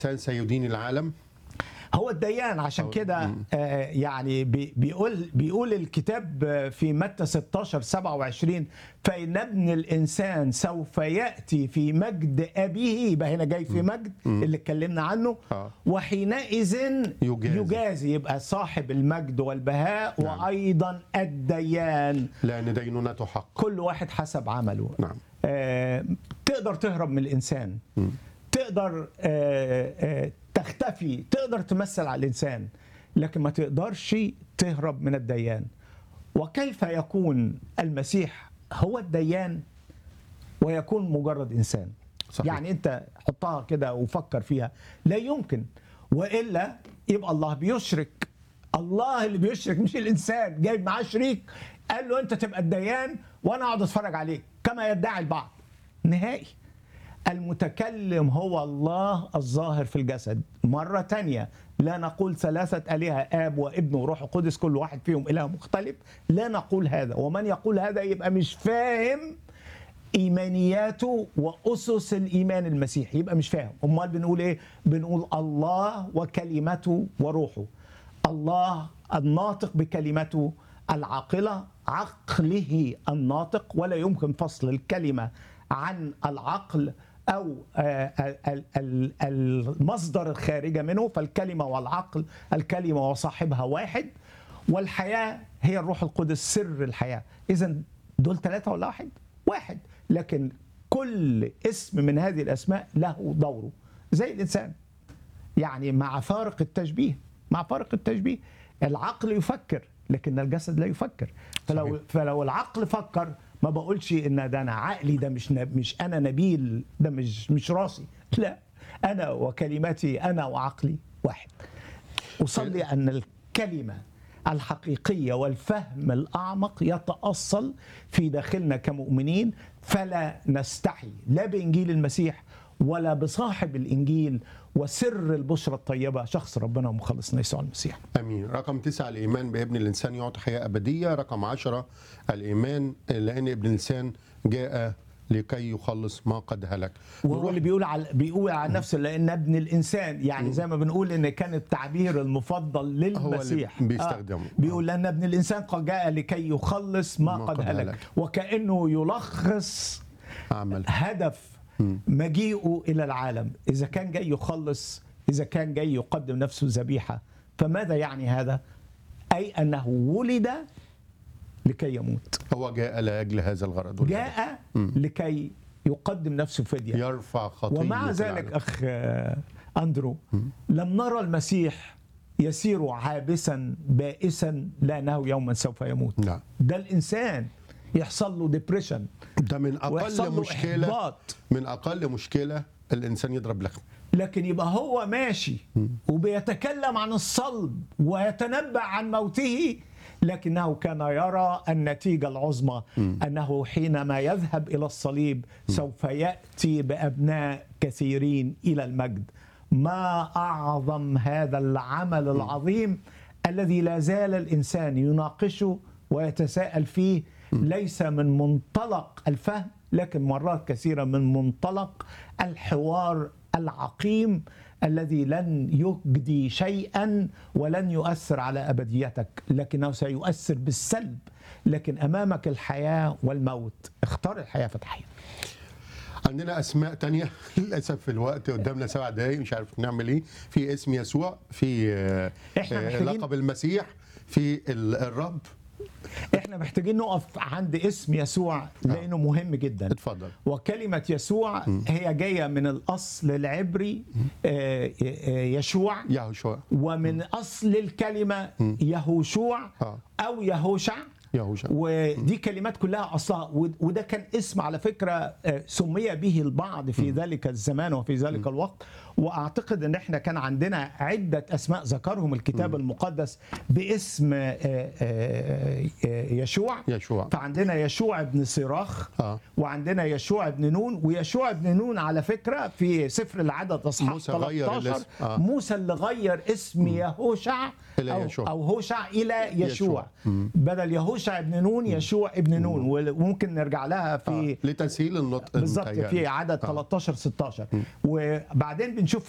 الإنسان سيدين العالم هو الديان عشان كده آه، يعني بي- بيقول بيقول الكتاب آه، في متى 16 27 فإن ابن الإنسان سوف يأتي في مجد أبيه يبقى هنا جاي في مجد اللي اتكلمنا عنه آه. وحينئذ يجازي. يجازي يبقى صاحب المجد والبهاء نعم. وأيضا الديان لأن دينونته حق كل واحد حسب عمله نعم آه، تقدر تهرب من الانسان تقدر آه، آه، تختفي تقدر تمثل على الانسان لكن ما تقدرش تهرب من الديان وكيف يكون المسيح هو الديان ويكون مجرد انسان صحيح. يعني انت حطها كده وفكر فيها لا يمكن والا يبقى الله بيشرك الله اللي بيشرك مش الانسان جايب معاه شريك قال له انت تبقى الديان وانا اقعد اتفرج عليك كما يدعي البعض نهائي المتكلم هو الله الظاهر في الجسد مرة تانية لا نقول ثلاثة آلهة آب وابن وروح القدس كل واحد فيهم إله مختلف لا نقول هذا ومن يقول هذا يبقى مش فاهم ايمانياته واسس الايمان المسيحي يبقى مش فاهم امال بنقول ايه بنقول الله وكلمته وروحه الله الناطق بكلمته العاقله عقله الناطق ولا يمكن فصل الكلمه عن العقل او آه، ال- ال- المصدر الخارجه منه فالكلمه والعقل الكلمه وصاحبها واحد والحياه هي الروح القدس سر الحياه اذا دول ثلاثه ولا واحد واحد لكن كل اسم من هذه الاسماء له دوره زي الانسان يعني مع فارق التشبيه مع فارق التشبيه العقل يفكر لكن الجسد لا يفكر فلو صحيح. فلو العقل فكر ما بقولش ان ده انا عقلي ده مش نب مش انا نبيل ده مش مش راسي لا انا وكلمتي انا وعقلي واحد أصلي أن الكلمة الحقيقية والفهم الأعمق يتأصل في داخلنا كمؤمنين فلا نستحي لا بإنجيل المسيح ولا بصاحب الإنجيل وسر البشرى الطيبة شخص ربنا ومخلصنا يسوع المسيح امين رقم تسعة الايمان بابن الانسان يعطي حياه ابديه رقم عشرة الايمان لان ابن الانسان جاء لكي يخلص ما قد هلك وهو اللي بيقول على بيقول على نفسه لان ابن الانسان يعني زي ما بنقول ان كان التعبير المفضل للمسيح بيستخدمه. بيقول لان ابن الانسان قد جاء لكي يخلص ما, ما قد, قد هلك هلك. وكانه يلخص عمل هدف مجيئه الى العالم اذا كان جاي يخلص اذا كان جاي يقدم نفسه ذبيحه فماذا يعني هذا اي انه ولد لكي يموت هو جاء لاجل هذا الغرض والهدف. جاء لكي يقدم نفسه فديه يرفع خطيه ومع ذلك العالم. اخ آه، اندرو لم نرى المسيح يسير عابسا بائسا لانه يوما سوف يموت نعم ده الانسان يحصل له ديبريشن ده من ويحصل اقل له مشكله إحباط. من اقل مشكله الانسان يضرب لخم لكن يبقى هو ماشي وبيتكلم عن الصلب ويتنبأ عن موته لكنه كان يرى النتيجة العظمى أنه حينما يذهب إلى الصليب سوف يأتي بأبناء كثيرين إلى المجد ما أعظم هذا العمل العظيم الذي لا زال الإنسان يناقشه ويتساءل فيه ليس من منطلق الفهم لكن مرات كثيرة من منطلق الحوار العقيم الذي لن يجدي شيئا ولن يؤثر على ابديتك لكنه سيؤثر بالسلب لكن امامك الحياه والموت اختار الحياه فتحيا عندنا اسماء تانية للاسف في الوقت قدامنا سبع دقايق مش عارف نعمل ايه في اسم يسوع في آه، إحنا آه، محتاجين- لقب المسيح في ال- الرب احنا محتاجين نقف عند اسم يسوع لانه مهم جدا اتفضل وكلمة يسوع هي جاية من الأصل العبري آه، آه، يشوع يهوشع ومن أصل الكلمة يهوشوع آه. أو يهوشع يهوشع ودي كلمات كلها اصلها ود- وده كان اسم على فكره آه، سمي به البعض في ذلك الزمان وفي ذلك الوقت واعتقد ان احنا كان عندنا عده اسماء ذكرهم الكتاب المقدس باسم آه، آه، آه، يشوع يشوع. فعندنا يشوع ابن صراخ آه. وعندنا يشوع ابن نون ويشوع ابن نون على فكره في سفر العدد اصحاح موسى غير 13 الاسم. آه. موسى اللي غير اسم يهوشع إلى أو, يشوع. او هوشع الى يشوع يشوع. بدل يهوشع ابن نون يشوع ابن نون وممكن نرجع لها في آه. لتسهيل النطق بالظبط متهيألي. في عدد آه. 13 16 وبعدين